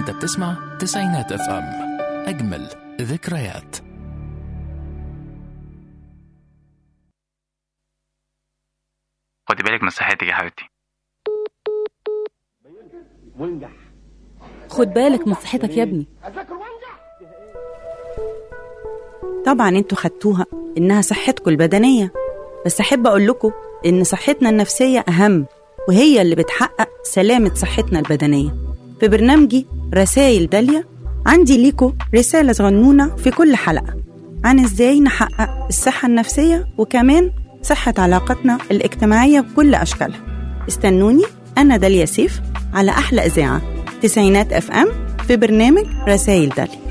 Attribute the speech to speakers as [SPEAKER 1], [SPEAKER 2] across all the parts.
[SPEAKER 1] انت بتسمع تسعينات اف ام اجمل ذكريات
[SPEAKER 2] خدي بالك من صحتك يا حبيبتي
[SPEAKER 3] وانجح
[SPEAKER 4] خد بالك من صحتك يا ابني
[SPEAKER 3] اذاكر وانجح
[SPEAKER 5] طبعا انتوا خدتوها انها صحتكم البدنيه بس احب اقول لكم ان صحتنا النفسيه اهم وهي اللي بتحقق سلامه صحتنا البدنيه في برنامجي رسائل داليا عندي ليكم رساله صغنونه في كل حلقه عن ازاي نحقق الصحه النفسيه وكمان صحه علاقاتنا الاجتماعيه بكل اشكالها استنوني انا داليا سيف على احلى اذاعه تسعينات اف ام في برنامج رسائل داليا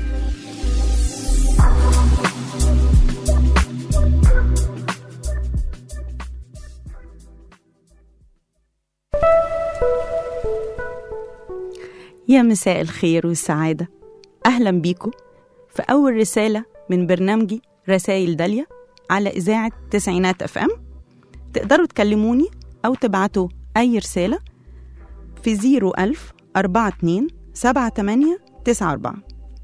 [SPEAKER 5] يا مساء الخير والسعادة أهلا بيكم في أول رسالة من برنامجي رسائل داليا على إذاعة تسعينات أف أم تقدروا تكلموني أو تبعتوا أي رسالة في زيرو ألف أربعة اتنين سبعة تمانية تسعة أربعة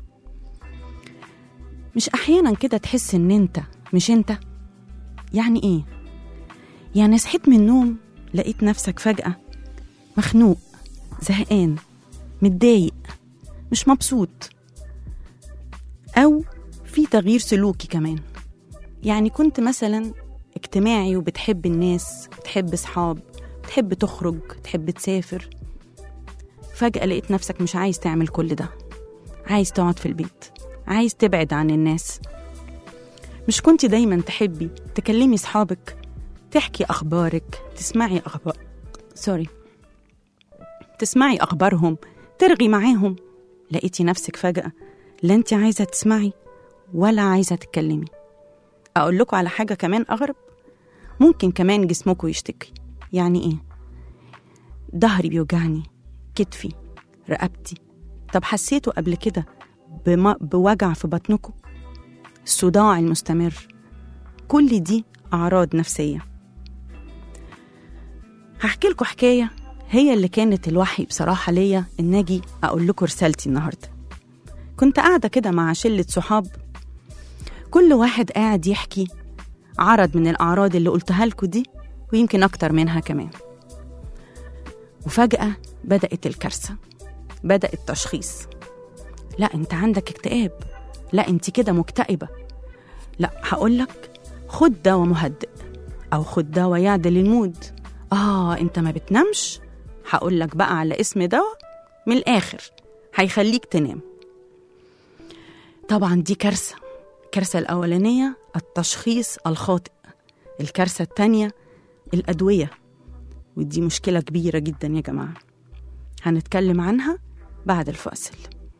[SPEAKER 5] مش أحيانا كده تحس إن أنت مش أنت يعني إيه؟ يعني صحيت من النوم لقيت نفسك فجأة مخنوق زهقان متضايق مش مبسوط أو في تغيير سلوكي كمان يعني كنت مثلا اجتماعي وبتحب الناس بتحب صحاب بتحب تخرج تحب تسافر فجأة لقيت نفسك مش عايز تعمل كل ده عايز تقعد في البيت عايز تبعد عن الناس مش كنت دايما تحبي تكلمي صحابك تحكي أخبارك تسمعي أخبار سوري تسمعي أخبارهم ترغي معاهم لقيتي نفسك فجأة لا انت عايزة تسمعي ولا عايزة تتكلمي أقول لكم على حاجة كمان أغرب ممكن كمان جسمكم يشتكي يعني إيه؟ ظهري بيوجعني كتفي رقبتي طب حسيتوا قبل كده بم... بوجع في بطنكم الصداع المستمر كل دي أعراض نفسية هحكي لكم حكاية هي اللي كانت الوحي بصراحة ليا إن أجي أقول لكم رسالتي النهاردة كنت قاعدة كده مع شلة صحاب كل واحد قاعد يحكي عرض من الأعراض اللي قلتها لكم دي ويمكن أكتر منها كمان وفجأة بدأت الكارثة بدأ التشخيص لا أنت عندك اكتئاب لا أنت كده مكتئبة لا هقولك خد دواء مهدئ أو خد دواء يعدل المود آه أنت ما بتنامش هقول لك بقى على اسم دواء من الآخر هيخليك تنام طبعا دي كارثة الكارثة الأولانية التشخيص الخاطئ الكارثة التانية الأدوية ودي مشكلة كبيرة جدا يا جماعة هنتكلم عنها بعد الفاصل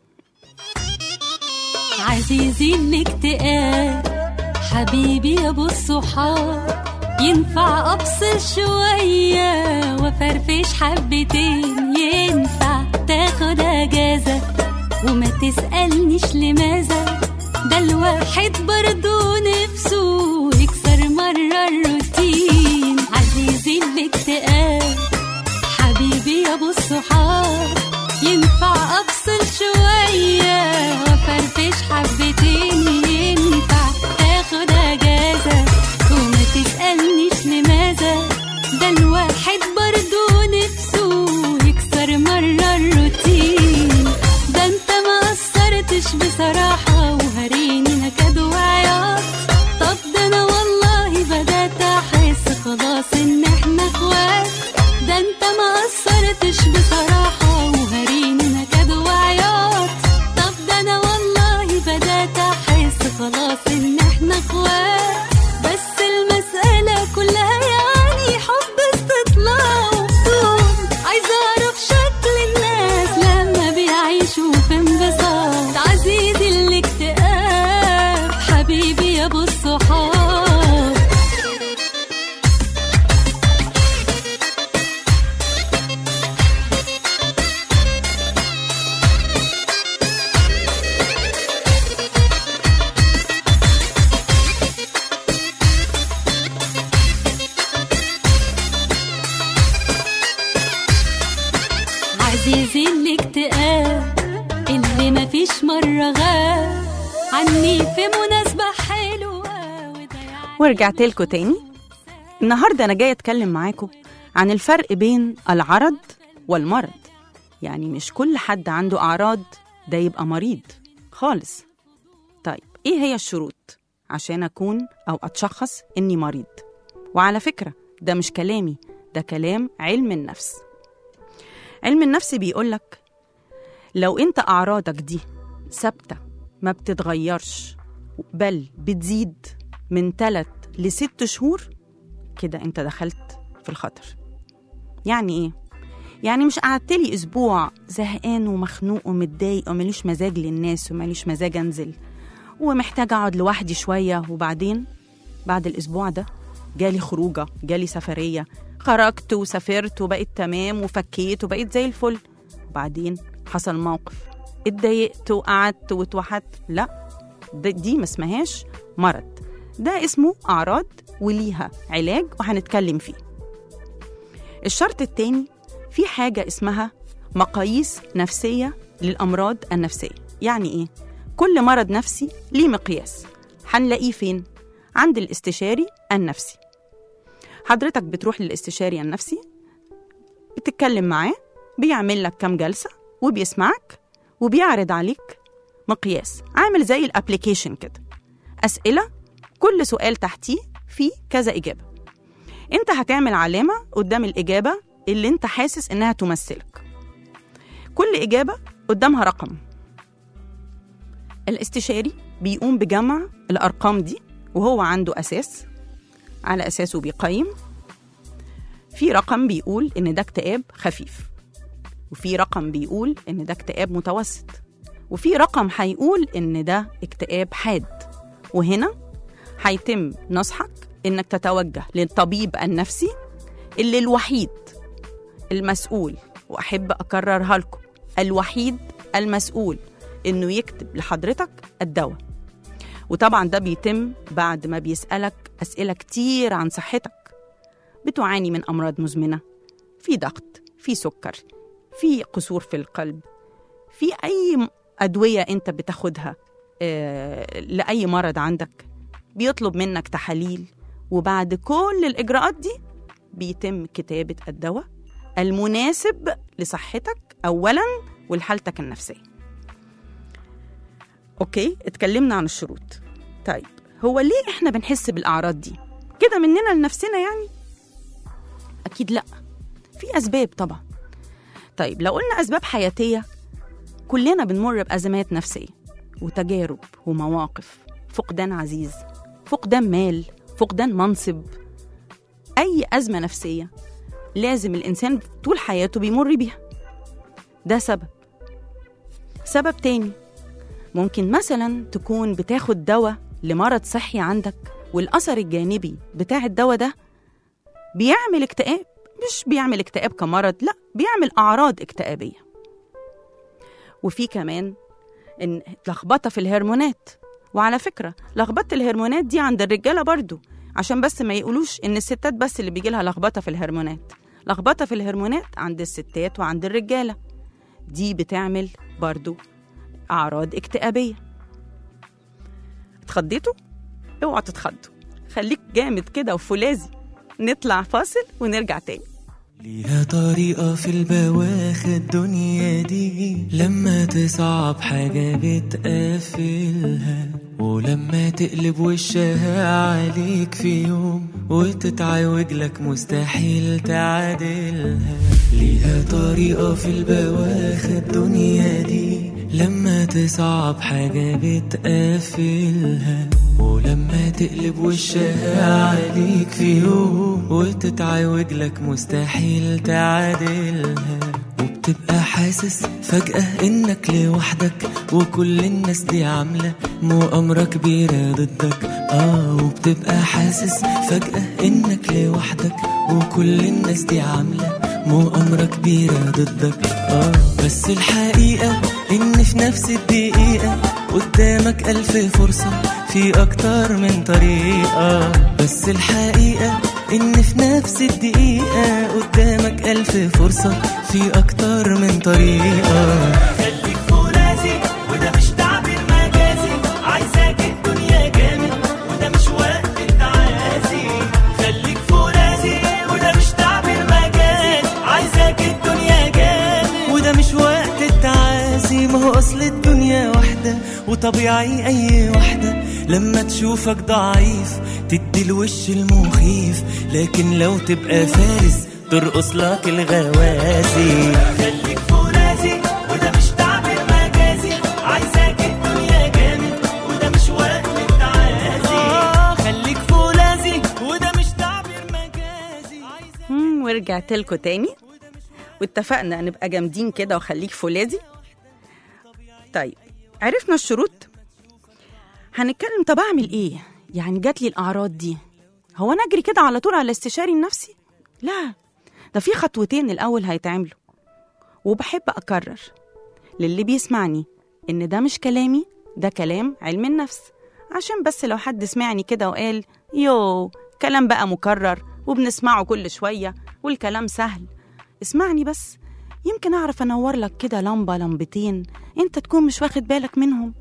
[SPEAKER 6] عزيزي الاكتئاب حبيبي يا ابو الصحاب ينفع افصل شوية وفرفش حبتين ينفع تاخد اجازة وما تسألنيش لماذا ده الواحد برضو نفسه يكسر مرة الروتين عزيزي الاكتئاب حبيبي يا ابو الصحاب ينفع افصل شوية وفرفش حبتين ينفع تاخد اجازة وما تسألنيش لماذا ده الواحد برضو نفسه يكسر مرة الروتين ده انت ما قصرتش بصراحة وهريني نكد وعياط طب ده انا والله بدأت احس خلاص ان احنا اخوات ده انت ما قصرتش بصراحة وهريني نكد وعياط طب ده انا والله بدأت احس خلاص ان احنا اخوات بس المسألة كلها يعني حب استطلاع وفضول عايزة اعرف شكل الناس لما بيعيشوا في انبساط عزيزي الاكتئاب حبيبي يا ابو الصحاب عزيزي الاكتئاب مفيش مرة غاب عني في مناسبة حلوة وضيعني
[SPEAKER 5] ورجعت لكم تاني النهارده انا جايه اتكلم معاكم عن الفرق بين العرض والمرض يعني مش كل حد عنده اعراض ده يبقى مريض خالص طيب ايه هي الشروط عشان اكون او اتشخص اني مريض وعلى فكره ده مش كلامي ده كلام علم النفس علم النفس بيقولك لو انت اعراضك دي ثابته ما بتتغيرش بل بتزيد من 3 لست شهور كده انت دخلت في الخطر يعني ايه يعني مش قعدت لي اسبوع زهقان ومخنوق ومتضايق ومليش مزاج للناس ومليش مزاج انزل ومحتاجه اقعد لوحدي شويه وبعدين بعد الاسبوع ده جالي خروجه جالي سفريه خرجت وسافرت وبقيت تمام وفكيت وبقيت زي الفل وبعدين حصل موقف اتضايقت وقعدت واتوحدت لا ده- دي ما اسمهاش مرض ده اسمه أعراض وليها علاج وهنتكلم فيه الشرط التاني في حاجة اسمها مقاييس نفسية للأمراض النفسية يعني إيه؟ كل مرض نفسي ليه مقياس هنلاقيه فين؟ عند الاستشاري النفسي حضرتك بتروح للاستشاري النفسي بتتكلم معاه بيعمل لك كام جلسة وبيسمعك وبيعرض عليك مقياس عامل زي الابليكيشن كده أسئلة كل سؤال تحتيه فيه كذا إجابة أنت هتعمل علامة قدام الإجابة اللي أنت حاسس إنها تمثلك كل إجابة قدامها رقم الاستشاري بيقوم بجمع الأرقام دي وهو عنده أساس على أساسه بيقيم في رقم بيقول إن ده اكتئاب خفيف وفي رقم بيقول إن ده اكتئاب متوسط وفي رقم هيقول إن ده اكتئاب حاد وهنا هيتم نصحك إنك تتوجه للطبيب النفسي اللي الوحيد المسؤول وأحب أكررها لكم الوحيد المسؤول إنه يكتب لحضرتك الدواء وطبعا ده بيتم بعد ما بيسألك أسئلة كتير عن صحتك بتعاني من أمراض مزمنة في ضغط في سكر في قصور في القلب في أي م- أدوية أنت بتاخدها آه، لأي مرض عندك بيطلب منك تحاليل وبعد كل الإجراءات دي بيتم كتابة الدواء المناسب لصحتك أولا ولحالتك النفسية أوكي اتكلمنا عن الشروط طيب هو ليه إحنا بنحس بالأعراض دي كده مننا لنفسنا يعني أكيد لأ في أسباب طبعا طيب لو قلنا أسباب حياتية كلنا بنمر بأزمات نفسية وتجارب ومواقف فقدان عزيز فقدان مال فقدان منصب أي أزمة نفسية لازم الإنسان طول حياته بيمر بيها ده سبب سبب تاني ممكن مثلا تكون بتاخد دواء لمرض صحي عندك والأثر الجانبي بتاع الدواء ده بيعمل اكتئاب مش بيعمل اكتئاب كمرض لا بيعمل أعراض اكتئابية وفي كمان إن لخبطة في الهرمونات وعلى فكرة لخبطة الهرمونات دي عند الرجالة برضو عشان بس ما يقولوش إن الستات بس اللي بيجي لها لخبطة في الهرمونات لخبطة في الهرمونات عند الستات وعند الرجالة دي بتعمل برضو أعراض اكتئابية اتخضيتوا؟ اوعوا تتخضوا خليك جامد كده وفولاذي نطلع فاصل ونرجع تاني
[SPEAKER 3] ليها طريقة في البواخ الدنيا دي لما تصعب حاجة بتقفلها ولما تقلب وشها عليك في يوم وتتعوج لك مستحيل تعادلها ليها طريقة في البواخ الدنيا دي لما تصعب حاجة بتقفلها ولما تقلب وشها عليك في يوم وتتعوج لك مستحيل تعادلها وبتبقى حاسس فجأة انك لوحدك وكل الناس دي عاملة مؤامرة كبيرة ضدك اه وبتبقى حاسس فجأة انك لوحدك وكل الناس دي عاملة مؤامرة كبيرة ضدك اه بس الحقيقة ان في نفس الدقيقة قدامك ألف فرصة في أكتر من طريقة بس الحقيقة إن في نفس الدقيقة قدامك ألف فرصة في أكتر من طريقة خليك فولاذي وده وطبيعي أي واحدة لما تشوفك ضعيف تدي الوش المخيف لكن لو تبقى فارس ترقص لك الغوازي خليك فرازي وده مش تعبير مجازي عايزاك الدنيا جامد وده مش وقت التعازي آه خليك فولاذي وده مش تعبير مجازي عايزاك
[SPEAKER 5] مم، ورجعت لكم تاني واتفقنا نبقى جامدين كده وخليك فولاذي طيب عرفنا الشروط هنتكلم طب اعمل ايه يعني جات لي الاعراض دي هو انا اجري كده على طول على استشاري النفسي لا ده في خطوتين الاول هيتعملوا وبحب اكرر للي بيسمعني ان ده مش كلامي ده كلام علم النفس عشان بس لو حد سمعني كده وقال يو كلام بقى مكرر وبنسمعه كل شوية والكلام سهل اسمعني بس يمكن أعرف أنور لك كده لمبة لمبتين أنت تكون مش واخد بالك منهم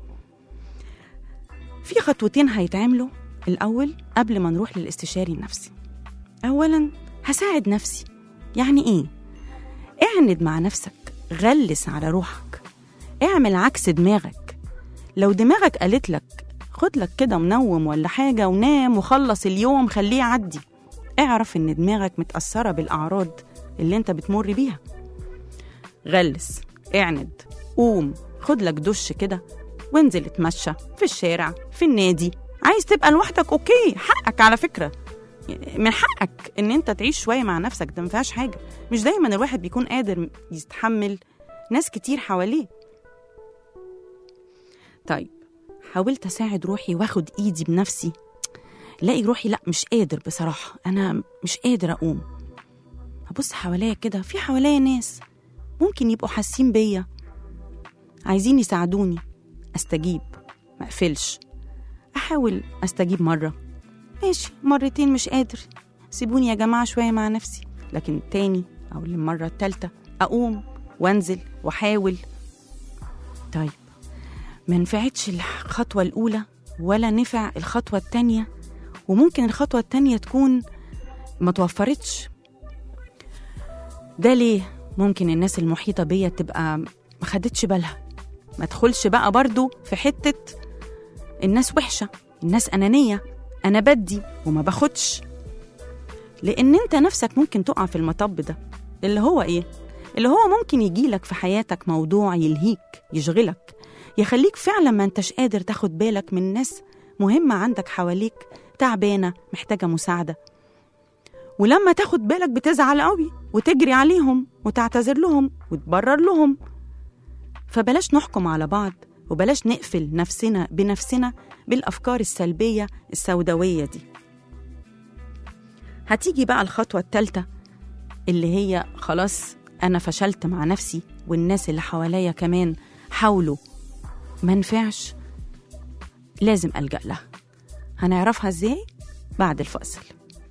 [SPEAKER 5] في خطوتين هيتعملوا الأول قبل ما نروح للاستشاري النفسي أولا هساعد نفسي يعني إيه؟ اعند مع نفسك غلس على روحك اعمل عكس دماغك لو دماغك قالت لك خد لك كده منوم ولا حاجة ونام وخلص اليوم خليه يعدي اعرف ان دماغك متأثرة بالأعراض اللي انت بتمر بيها غلس اعند قوم خد لك دش كده وانزل اتمشى في الشارع في النادي عايز تبقى لوحدك اوكي حقك على فكرة من حقك ان انت تعيش شوية مع نفسك ده مفيهاش حاجة مش دايما الواحد بيكون قادر يستحمل ناس كتير حواليه طيب حاولت اساعد روحي واخد ايدي بنفسي لاقي روحي لا مش قادر بصراحة أنا مش قادر أقوم أبص حواليا كده في حواليا ناس ممكن يبقوا حاسين بيا عايزين يساعدوني أستجيب ما أقفلش أحاول أستجيب مرة ماشي مرتين مش قادر سيبوني يا جماعة شوية مع نفسي لكن التاني أو المرة التالتة أقوم وأنزل وأحاول طيب ما نفعتش الخطوة الأولى ولا نفع الخطوة التانية وممكن الخطوة التانية تكون ما توفرتش ده ليه ممكن الناس المحيطة بيا تبقى ما خدتش بالها ما تدخلش بقى برضو في حتة الناس وحشة الناس أنانية أنا بدي وما باخدش لأن أنت نفسك ممكن تقع في المطب ده اللي هو إيه؟ اللي هو ممكن يجيلك في حياتك موضوع يلهيك يشغلك يخليك فعلا ما انتش قادر تاخد بالك من ناس مهمة عندك حواليك تعبانة محتاجة مساعدة ولما تاخد بالك بتزعل قوي وتجري عليهم وتعتذر لهم وتبرر لهم فبلاش نحكم على بعض وبلاش نقفل نفسنا بنفسنا بالأفكار السلبية السوداوية دي هتيجي بقى الخطوة التالتة اللي هي خلاص أنا فشلت مع نفسي والناس اللي حواليا كمان حاولوا منفعش لازم ألجأ لها هنعرفها ازاي بعد الفاصل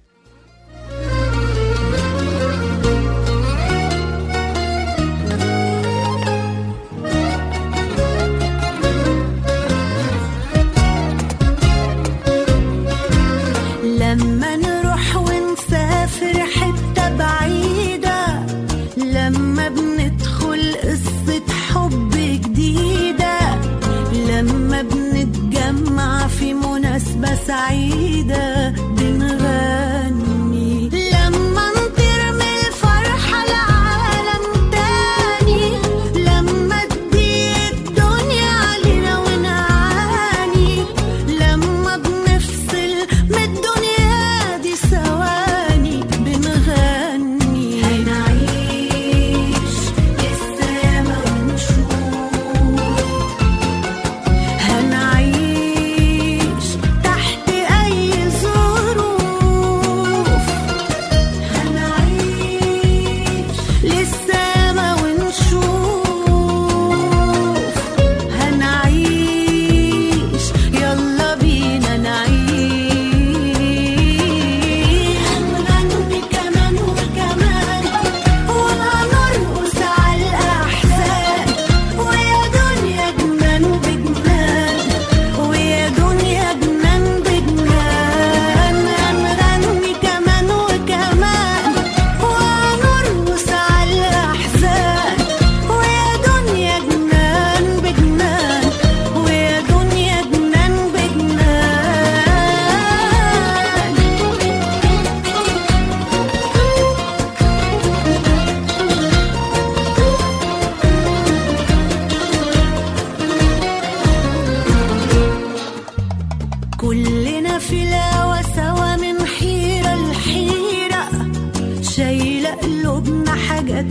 [SPEAKER 7] لما نروح ونسافر حتة بعيدة لما بندخل قصة حب جديدة لما بنتجمع في مناسبة سعيدة بنغني لما نطير من الفرحة لعالم تاني لما تضيق الدنيا علينا ونعاني لما بنفصل من الدنيا دي ثواني بنغني هنعيش السما ونشوف هنعيش تحت أي ظروف هنعيش للسما ونشوف هنعيش يلا بينا نعيش هنغني كمان وكمان وهنرقص على الأحزان ويا دنيا جنان بجنان ويا دنيا جنان بجنان هنغني كمان وكمان وهنرقص على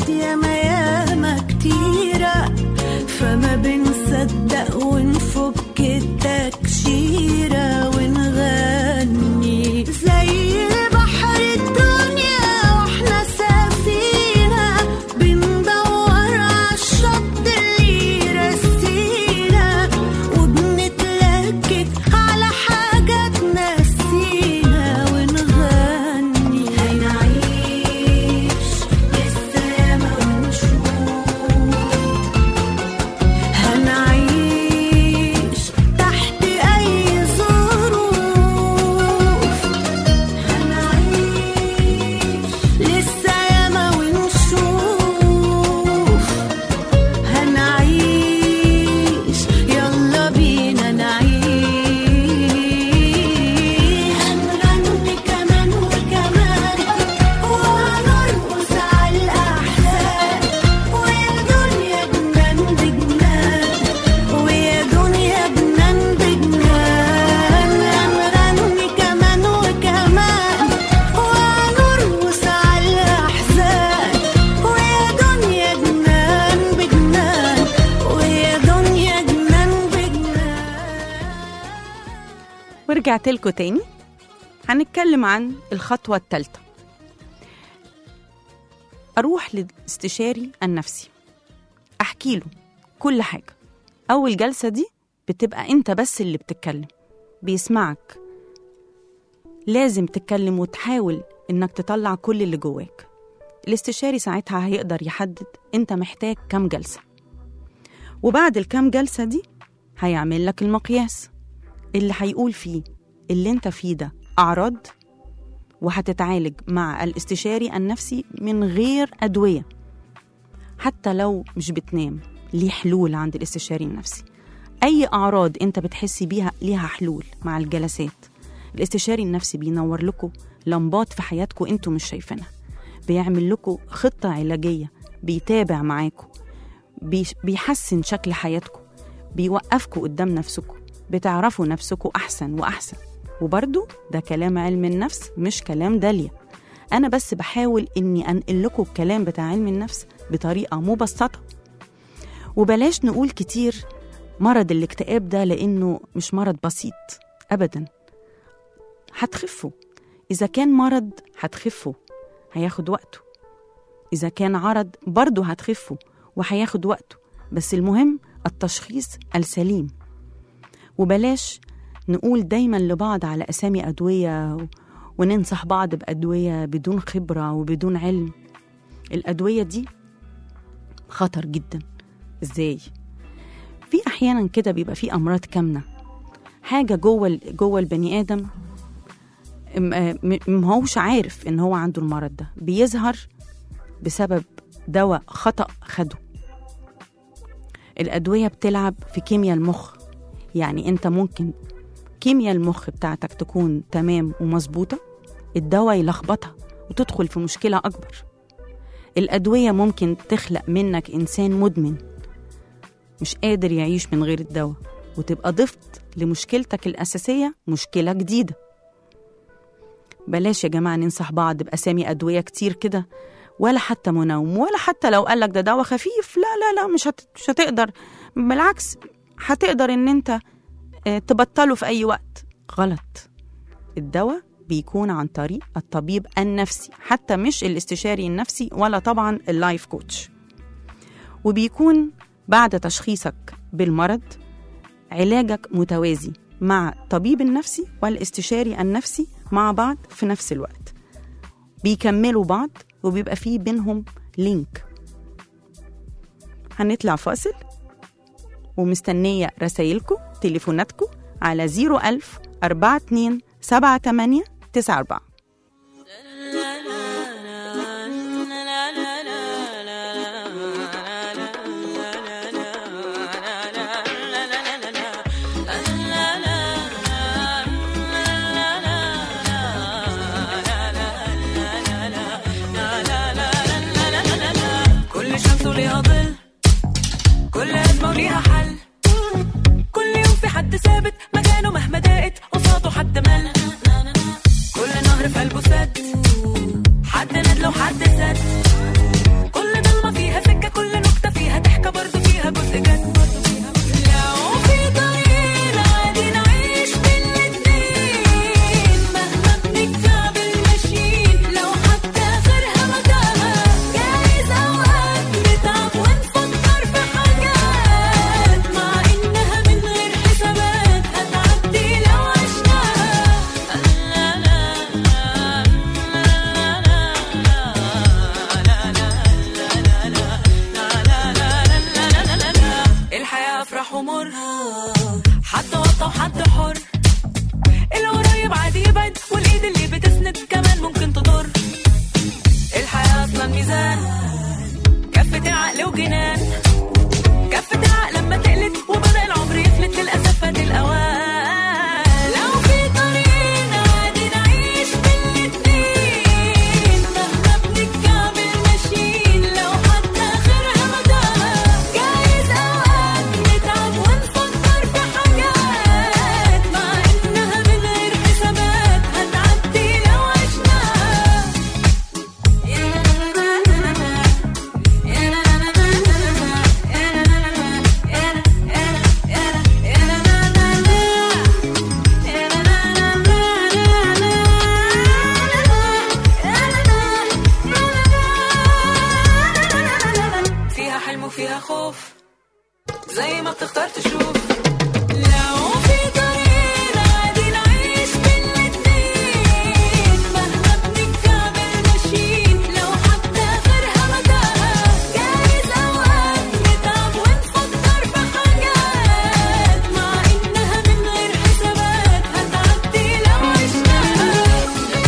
[SPEAKER 7] ياما ياما كتيرة فما بنصدق ونفك التكشيرة ونغني زي بحر الدنيا واحنا سفينة بندور عالشط اللي يرسينا وبنتلكك على حاجة تنسينا ونغني هنعيش لسه ياما ونشوف هنعيش تحت أي ظروف هنعيش لسه ياما ونشوف هنعيش يلا بينا نعيش هنغني كمان وكمان وهنرقص على الأحلام ويا دنيا جنان بجنان ويا دنيا جنان بجنان هنغني كمان وكمان وهنرقص على الأحزان ويا دنيا جنان بجنان ويا دنيا جنان بجنان
[SPEAKER 5] ورجعت لكم تاني هنتكلم عن الخطوة الثالثة أروح للاستشاري النفسي أحكي له كل حاجة أول جلسة دي بتبقى أنت بس اللي بتتكلم بيسمعك لازم تتكلم وتحاول إنك تطلع كل اللي جواك الاستشاري ساعتها هيقدر يحدد أنت محتاج كام جلسة وبعد الكام جلسة دي هيعمل لك المقياس اللي هيقول فيه اللي انت فيه ده أعراض وهتتعالج مع الاستشاري النفسي من غير أدوية حتى لو مش بتنام ليه حلول عند الاستشاري النفسي أي أعراض أنت بتحسي بيها ليها حلول مع الجلسات الاستشاري النفسي بينور لكم لمبات في حياتكم أنتوا مش شايفينها بيعمل لكم خطة علاجية بيتابع معاكم بيش- بيحسن شكل حياتكم بيوقفكم قدام نفسكم بتعرفوا نفسكم أحسن وأحسن وبرضو ده كلام علم النفس مش كلام داليا أنا بس بحاول إني أنقل لكم الكلام بتاع علم النفس بطريقة مبسطة وبلاش نقول كتير مرض الاكتئاب ده لأنه مش مرض بسيط أبدا هتخفوا إذا كان مرض هتخفوا هياخد وقته إذا كان عرض برضه هتخفوا وهياخد وقته بس المهم التشخيص السليم وبلاش نقول دايما لبعض على أسامي أدوية و- وننصح بعض بأدوية بدون خبرة وبدون علم الأدوية دي خطر جدا إزاي؟ في أحيانا كده بيبقى في أمراض كامنة حاجة جوه ال- جوه البني آدم م- م- ما هوش عارف إن هو عنده المرض ده بيظهر بسبب دواء خطأ خده الأدوية بتلعب في كيمياء المخ يعني أنت ممكن كيمياء المخ بتاعتك تكون تمام ومظبوطة الدواء يلخبطها وتدخل في مشكلة أكبر الأدوية ممكن تخلق منك إنسان مدمن مش قادر يعيش من غير الدواء وتبقى ضفت لمشكلتك الأساسية مشكلة جديدة بلاش يا جماعة ننصح بعض بأسامي أدوية كتير كده ولا حتى منوم ولا حتى لو قالك ده دواء خفيف لا لا لا مش, هت... مش هتقدر بالعكس هتقدر ان انت آه، تبطله في اي وقت غلط الدواء بيكون عن طريق الطبيب النفسي حتى مش الاستشاري النفسي ولا طبعا اللايف كوتش وبيكون بعد تشخيصك بالمرض علاجك متوازي مع الطبيب النفسي والاستشاري النفسي مع بعض في نفس الوقت بيكملوا بعض وبيبقى فيه بينهم لينك هنطلع فاصل ومستنية رسايلكم تليفوناتكم على 01000 42 78 94
[SPEAKER 8] كل شمس وليها ظل كل أزمة وليها حل كل يوم في حد ثابت مكانه مهما ضاقت قصاده حد مل كل نهر في قلبه سد حد ندل وحد سد كل ضلمة فيها خوف زي ما بتختار تشوف لو في طريقنا عادي نعيش بالاتنين مهما بنكمل ماشيين لو حتى غيرها متاهة جايز أوقات نتعب ونفكر في حاجات مع إنها من غير حسابات هتعدي لو عشناها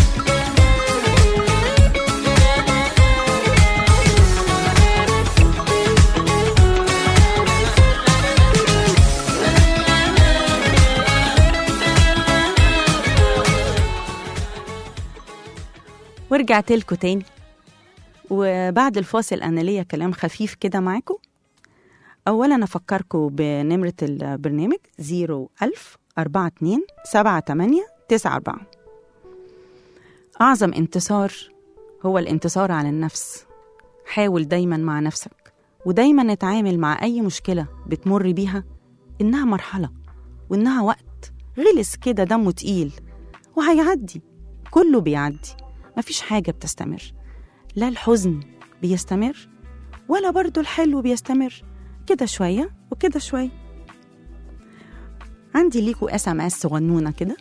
[SPEAKER 5] ورجعت لكم تاني وبعد الفاصل أنا ليا كلام خفيف كده معاكم أولا أفكركم بنمرة البرنامج 01000 42 78 94 أعظم انتصار هو الانتصار على النفس حاول دايما مع نفسك ودايما اتعامل مع أي مشكلة بتمر بيها إنها مرحلة وإنها وقت غلس كده دمه تقيل وهيعدي كله بيعدي مفيش حاجة بتستمر لا الحزن بيستمر ولا برضو الحلو بيستمر كده شوية وكده شوية عندي ليكوا اس ام اس صغنونة كده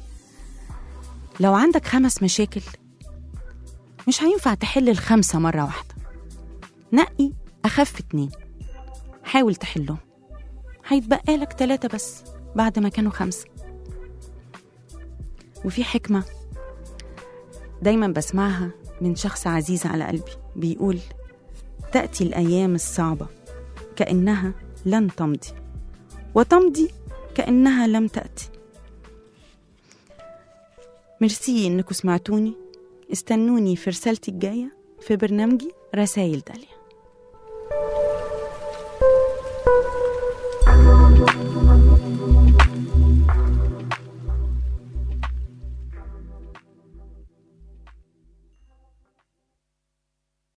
[SPEAKER 5] لو عندك خمس مشاكل مش هينفع تحل الخمسة مرة واحدة نقي أخف اتنين حاول تحلهم هيتبقى لك تلاتة بس بعد ما كانوا خمسة وفي حكمة دايما بسمعها من شخص عزيز على قلبي بيقول تأتي الأيام الصعبة كأنها لن تمضي وتمضي كأنها لم تأتي ميرسي إنكم سمعتوني استنوني في رسالتي الجاية في برنامجي رسايل داليا